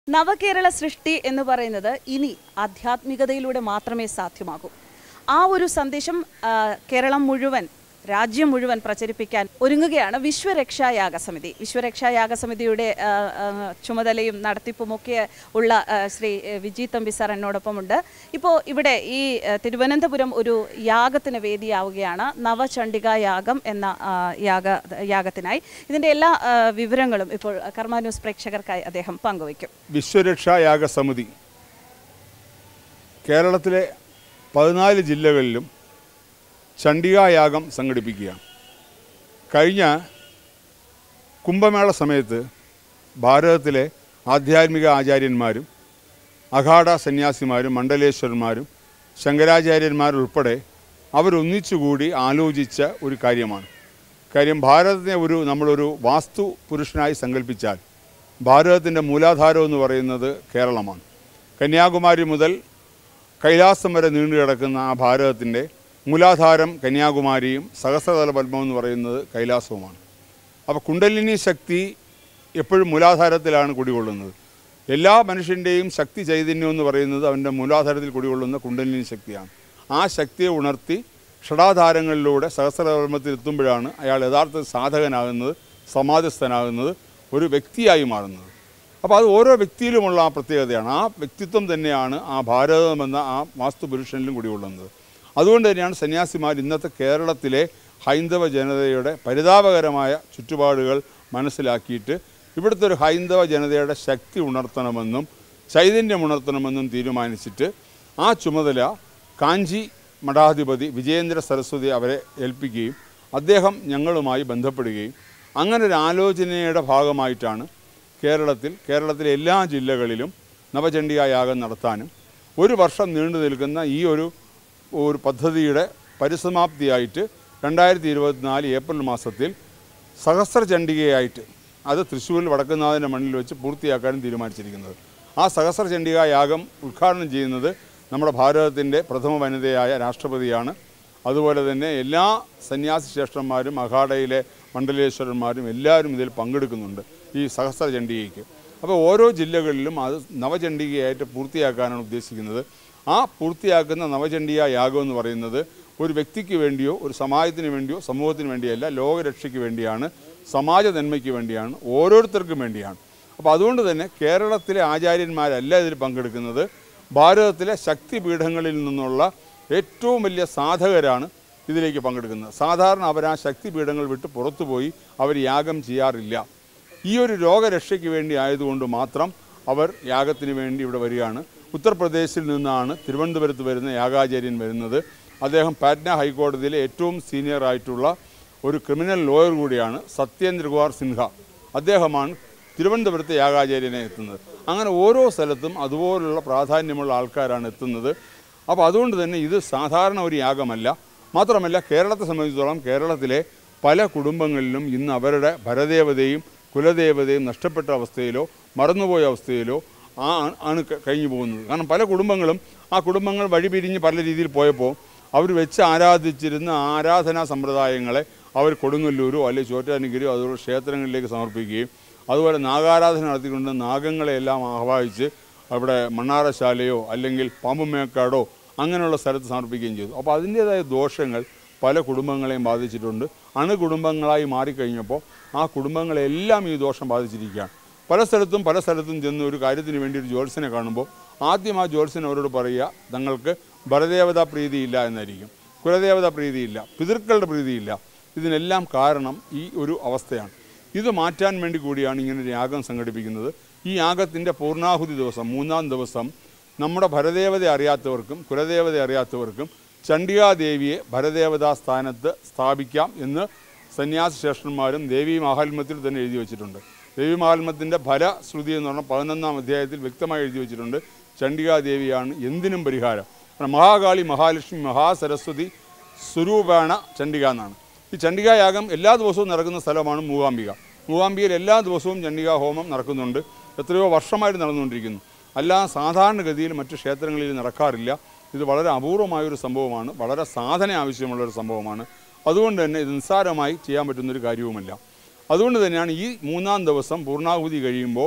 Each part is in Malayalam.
നവകേരള സൃഷ്ടി എന്ന് പറയുന്നത് ഇനി ആധ്യാത്മികതയിലൂടെ മാത്രമേ സാധ്യമാകൂ ആ ഒരു സന്ദേശം ആ, കേരളം മുഴുവൻ രാജ്യം മുഴുവൻ പ്രചരിപ്പിക്കാൻ ഒരുങ്ങുകയാണ് വിശ്വരക്ഷാ യാഗസമിതി വിശ്വരക്ഷാ യാഗസമിതിയുടെ ആ, ആ, ചുമതലയും നടത്തിപ്പുമൊക്കെ ഉള്ള ആ, ശ്രീ എ, വിജി തമ്പി സാർ എന്നോടൊപ്പമുണ്ട് ഇപ്പോൾ ഇവിടെ ഈ ആ, തിരുവനന്തപുരം ഒരു യാഗത്തിന് വേദിയാവുകയാണ് നവചണ്ഡിക യാഗം എന്ന ആ, യാഗ യാഗത്തിനായി ഇതിൻ്റെ എല്ലാ ആ, വിവരങ്ങളും ഇപ്പോൾ കർമ്മ ന്യൂസ് പ്രേക്ഷകർക്കായി അദ്ദേഹം പങ്കുവയ്ക്കും വിശ്വരക്ഷാ യാഗ സമിതി കേരളത്തിലെ പതിനാല് ജില്ലകളിലും ചണ്ഡികാ യാഗം സംഘടിപ്പിക്കുകയാണ് കഴിഞ്ഞ കുംഭമേള സമയത്ത് ഭാരതത്തിലെ ആധ്യാത്മിക ആചാര്യന്മാരും അഖാഡ സന്യാസിമാരും മണ്ഡലേശ്വരന്മാരും ശങ്കരാചാര്യന്മാരുൾപ്പെടെ അവരൊന്നിച്ചുകൂടി ആലോചിച്ച ഒരു കാര്യമാണ് കാര്യം ഭാരതത്തിനെ ഒരു നമ്മളൊരു വാസ്തു പുരുഷനായി സങ്കല്പിച്ചാൽ ഭാരതത്തിൻ്റെ മൂലാധാരം എന്ന് പറയുന്നത് കേരളമാണ് കന്യാകുമാരി മുതൽ കൈലാസം വരെ നീണ്ടു കിടക്കുന്ന ആ ഭാരതത്തിൻ്റെ മൂലാധാരം കന്യാകുമാരിയും സഹസ്രതല പത്മം എന്ന് പറയുന്നത് കൈലാസവുമാണ് അപ്പോൾ കുണ്ടലിനി ശക്തി എപ്പോഴും മൂലാധാരത്തിലാണ് കുടികൊള്ളുന്നത് എല്ലാ മനുഷ്യൻ്റെയും ശക്തി ചൈതന്യം എന്ന് പറയുന്നത് അവൻ്റെ മൂലാധാരത്തിൽ കുടികൊള്ളുന്ന കുണ്ടലിനി ശക്തിയാണ് ആ ശക്തിയെ ഉണർത്തി ഷടാധാരങ്ങളിലൂടെ സഹസ്രകർമ്മത്തിൽ എത്തുമ്പോഴാണ് അയാൾ യഥാർത്ഥ സാധകനാകുന്നത് സമാധിസ്ഥനാകുന്നത് ഒരു വ്യക്തിയായി മാറുന്നത് അപ്പോൾ അത് ഓരോ വ്യക്തിയിലുമുള്ള ആ പ്രത്യേകതയാണ് ആ വ്യക്തിത്വം തന്നെയാണ് ആ ഭാരതമെന്ന ആ വാസ്തുപുരുഷനിലും കുടികൊള്ളുന്നത് അതുകൊണ്ട് തന്നെയാണ് സന്യാസിമാർ ഇന്നത്തെ കേരളത്തിലെ ഹൈന്ദവ ജനതയുടെ പരിതാപകരമായ ചുറ്റുപാടുകൾ മനസ്സിലാക്കിയിട്ട് ഇവിടുത്തെ ഒരു ഹൈന്ദവ ജനതയുടെ ശക്തി ഉണർത്തണമെന്നും ചൈതന്യം ഉണർത്തണമെന്നും തീരുമാനിച്ചിട്ട് ആ ചുമതല കാഞ്ചി മഠാധിപതി വിജയേന്ദ്ര സരസ്വതി അവരെ ഏൽപ്പിക്കുകയും അദ്ദേഹം ഞങ്ങളുമായി ബന്ധപ്പെടുകയും അങ്ങനെ ഒരു ആലോചനയുടെ ഭാഗമായിട്ടാണ് കേരളത്തിൽ കേരളത്തിലെ എല്ലാ ജില്ലകളിലും നവചണ്ഡിക യാഗം നടത്താനും ഒരു വർഷം നീണ്ടു നിൽക്കുന്ന ഈ ഒരു ഒരു പദ്ധതിയുടെ പരിസമാപ്തിയായിട്ട് രണ്ടായിരത്തി ഇരുപത്തിനാല് ഏപ്രിൽ മാസത്തിൽ സഹസ്രചണ്ഡികയായിട്ട് അത് തൃശ്ശൂരിൽ വടക്കുന്നാഥൻ്റെ മണ്ണിൽ വെച്ച് പൂർത്തിയാക്കാനും തീരുമാനിച്ചിരിക്കുന്നത് ആ സഹസ്രചണ്ഡിക യാഗം ഉദ്ഘാടനം ചെയ്യുന്നത് നമ്മുടെ ഭാരതത്തിൻ്റെ പ്രഥമ വനിതയായ രാഷ്ട്രപതിയാണ് അതുപോലെ തന്നെ എല്ലാ സന്യാസി ശ്രേഷ്ഠന്മാരും അഖാഡയിലെ മണ്ഡലേശ്വരന്മാരും എല്ലാവരും ഇതിൽ പങ്കെടുക്കുന്നുണ്ട് ഈ സഹസ്രചണ്ഡികയ്ക്ക് അപ്പോൾ ഓരോ ജില്ലകളിലും അത് നവചണ്ഡികയായിട്ട് പൂർത്തിയാക്കാനാണ് ഉദ്ദേശിക്കുന്നത് ആ പൂർത്തിയാക്കുന്ന നവചണ്ഡിക യാഗം എന്ന് പറയുന്നത് ഒരു വ്യക്തിക്ക് വേണ്ടിയോ ഒരു സമാജത്തിന് വേണ്ടിയോ സമൂഹത്തിന് വേണ്ടിയല്ല ലോകരക്ഷയ്ക്ക് വേണ്ടിയാണ് സമാജ നന്മയ്ക്ക് വേണ്ടിയാണ് ഓരോരുത്തർക്കും വേണ്ടിയാണ് അപ്പോൾ അതുകൊണ്ട് തന്നെ കേരളത്തിലെ ആചാര്യന്മാരല്ല ഇതിൽ പങ്കെടുക്കുന്നത് ഭാരതത്തിലെ ശക്തിപീഠങ്ങളിൽ നിന്നുള്ള ഏറ്റവും വലിയ സാധകരാണ് ഇതിലേക്ക് പങ്കെടുക്കുന്നത് സാധാരണ അവർ ആ ശക്തിപീഠങ്ങൾ വിട്ട് പുറത്തുപോയി അവർ യാഗം ചെയ്യാറില്ല ഈ ഒരു രോഗരക്ഷയ്ക്ക് വേണ്ടി ആയതുകൊണ്ട് മാത്രം അവർ യാഗത്തിന് വേണ്ടി ഇവിടെ വരികയാണ് ഉത്തർപ്രദേശിൽ നിന്നാണ് തിരുവനന്തപുരത്ത് വരുന്ന യാഗാചാര്യൻ വരുന്നത് അദ്ദേഹം പാറ്റ്ന ഹൈക്കോടതിയിലെ ഏറ്റവും സീനിയർ ആയിട്ടുള്ള ഒരു ക്രിമിനൽ ലോയർ കൂടിയാണ് സത്യേന്ദ്രകുമാർ സിൻഹ അദ്ദേഹമാണ് തിരുവനന്തപുരത്തെ യാഗാചാര്യനെ എത്തുന്നത് അങ്ങനെ ഓരോ സ്ഥലത്തും അതുപോലുള്ള പ്രാധാന്യമുള്ള ആൾക്കാരാണ് എത്തുന്നത് അപ്പോൾ അതുകൊണ്ട് തന്നെ ഇത് സാധാരണ ഒരു യാഗമല്ല മാത്രമല്ല കേരളത്തെ സംബന്ധിച്ചിടത്തോളം കേരളത്തിലെ പല കുടുംബങ്ങളിലും ഇന്ന് അവരുടെ ഭരദേവതയും കുലദേവതയും നഷ്ടപ്പെട്ട അവസ്ഥയിലോ മറന്നുപോയ അവസ്ഥയിലോ ആ ആണ് ക- കഴിഞ്ഞു പോകുന്നത് കാരണം പല കുടുംബങ്ങളും ആ കുടുംബങ്ങൾ വഴിപിരിഞ്ഞ് പല രീതിയിൽ പോയപ്പോൾ അവർ വെച്ച് ആരാധിച്ചിരുന്ന ആരാധനാ സമ്പ്രദായങ്ങളെ അവർ കൊടുങ്ങല്ലൂരോ അല്ലെങ്കിൽ ചോറ്റാനിക്കരോ അതുപോലെ ക്ഷേത്രങ്ങളിലേക്ക് സമർപ്പിക്കുകയും അതുപോലെ നാഗാരാധന നടത്തിക്കൊണ്ട് നാഗങ്ങളെ എല്ലാം ആഹ്വാനിച്ച് അവിടെ മണ്ണാറശാലയോ അല്ലെങ്കിൽ പാമ്പുമേക്കാടോ അങ്ങനെയുള്ള സ്ഥലത്ത് സമർപ്പിക്കുകയും ചെയ്തു അപ്പോൾ അതിൻ്റേതായ ദോഷങ്ങൾ പല കുടുംബങ്ങളെയും ബാധിച്ചിട്ടുണ്ട് അണുകുടുംബങ്ങളായി മാറിക്കഴിഞ്ഞപ്പോൾ ആ കുടുംബങ്ങളെല്ലാം ഈ ദോഷം ബാധിച്ചിരിക്കുകയാണ് പല സ്ഥലത്തും പല സ്ഥലത്തും ചെന്ന് ഒരു കാര്യത്തിന് വേണ്ടി ഒരു ജ്യോത്സ്യനെ കാണുമ്പോൾ ആദ്യം ആ ജ്യോത്സ്യൻ അവരോട് പറയുക തങ്ങൾക്ക് ഭരദേവതാ പ്രീതിയില്ല എന്നായിരിക്കും കുലദേവതാ പ്രീതിയില്ല പിതൃക്കളുടെ പ്രീതിയില്ല ഇതിനെല്ലാം കാരണം ഈ ഒരു അവസ്ഥയാണ് ഇത് മാറ്റാൻ വേണ്ടി കൂടിയാണ് ഇങ്ങനെ ഒരു യാഗം സംഘടിപ്പിക്കുന്നത് ഈ യാഗത്തിൻ്റെ പൂർണ്ണാഹുതി ദിവസം മൂന്നാം ദിവസം നമ്മുടെ ഭരദേവത അറിയാത്തവർക്കും കുലദേവത അറിയാത്തവർക്കും ചണ്ഡികാദേവിയെ ഭരദേവതാ സ്ഥാനത്ത് സ്ഥാപിക്കാം എന്ന് സന്യാസി ശ്രേഷ്ഠന്മാരും ദേവി മഹാത്മ്യത്തിൽ തന്നെ എഴുതി വെച്ചിട്ടുണ്ട് ദേവി മഹാത്മ്യത്തിൻ്റെ ഫലശ്രുതി എന്ന് പറഞ്ഞാൽ പതിനൊന്നാം അധ്യായത്തിൽ വ്യക്തമായി എഴുതി വെച്ചിട്ടുണ്ട് ചണ്ഡികാദേവിയാണ് എന്തിനും പരിഹാരം കാരണം മഹാകാളി മഹാലക്ഷ്മി മഹാസരസ്വതി സ്വരൂപാണ ചണ്ഡിക എന്നാണ് ഈ ചണ്ഡികാ യാഗം എല്ലാ ദിവസവും നടക്കുന്ന സ്ഥലമാണ് മൂകാംബിക മൂകാംബികയിൽ എല്ലാ ദിവസവും ചണ്ഡികാ ഹോമം നടക്കുന്നുണ്ട് എത്രയോ വർഷമായിട്ട് നടന്നുകൊണ്ടിരിക്കുന്നു അല്ലാതെ സാധാരണഗതിയിൽ മറ്റു ക്ഷേത്രങ്ങളിൽ നടക്കാറില്ല ഇത് വളരെ അപൂർവമായൊരു സംഭവമാണ് വളരെ സാധന ആവശ്യമുള്ള ഒരു സംഭവമാണ് അതുകൊണ്ട് തന്നെ ഇത് നിസ്സാരമായി ചെയ്യാൻ പറ്റുന്നൊരു കാര്യവുമല്ല അതുകൊണ്ട് തന്നെയാണ് ഈ മൂന്നാം ദിവസം പൂർണ്ണാഹുതി കഴിയുമ്പോൾ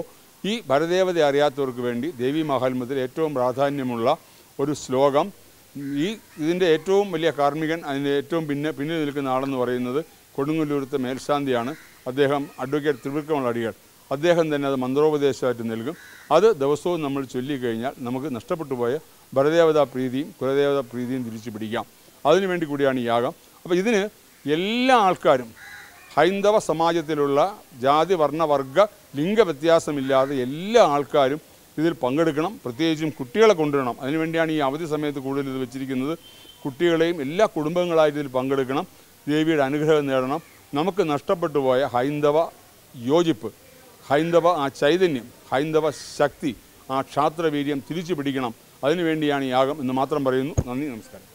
ഈ ഭരദേവത അറിയാത്തവർക്ക് വേണ്ടി ദേവി മഹാത്മ്യത്തിൽ ഏറ്റവും പ്രാധാന്യമുള്ള ഒരു ശ്ലോകം ഈ ഇതിൻ്റെ ഏറ്റവും വലിയ കാർമ്മികൻ അതിൻ്റെ ഏറ്റവും പിന്നെ പിന്നിൽ നിൽക്കുന്ന ആളെന്ന് പറയുന്നത് കൊടുങ്ങല്ലൂരത്തെ മേൽശാന്തിയാണ് അദ്ദേഹം അഡ്വക്കേറ്റ് ത്രിവിക്രമ അടികൾ അദ്ദേഹം തന്നെ അത് മന്ത്രോപദേശമായിട്ട് നൽകും അത് ദിവസവും നമ്മൾ ചൊല്ലിക്കഴിഞ്ഞാൽ നമുക്ക് നഷ്ടപ്പെട്ടു പോയ ഭരദേവതാ പ്രീതിയും കുലദേവതാ പ്രീതിയും തിരിച്ചു പിടിക്കാം അതിനുവേണ്ടി കൂടിയാണ് ഈ യാഗം അപ്പോൾ ഇതിന് എല്ലാ ആൾക്കാരും ഹൈന്ദവ സമാജത്തിലുള്ള ജാതി വർണ്ണ വർഗ ലിംഗ വ്യത്യാസമില്ലാതെ എല്ലാ ആൾക്കാരും ഇതിൽ പങ്കെടുക്കണം പ്രത്യേകിച്ചും കുട്ടികളെ കൊണ്ടുവരണം അതിനുവേണ്ടിയാണ് ഈ അവധി സമയത്ത് കൂടുതൽ ഇത് വെച്ചിരിക്കുന്നത് കുട്ടികളെയും എല്ലാ കുടുംബങ്ങളായിട്ട് ഇതിൽ പങ്കെടുക്കണം ദേവിയുടെ അനുഗ്രഹം നേടണം നമുക്ക് നഷ്ടപ്പെട്ടു പോയ ഹൈന്ദവ യോജിപ്പ് ഹൈന്ദവ ആ ചൈതന്യം ഹൈന്ദവ ശക്തി ആ ക്ഷാത്രവീര്യം തിരിച്ചു പിടിക്കണം അതിനുവേണ്ടിയാണ് ഈ യാഗം എന്ന് മാത്രം പറയുന്നു നന്ദി നമസ്കാരം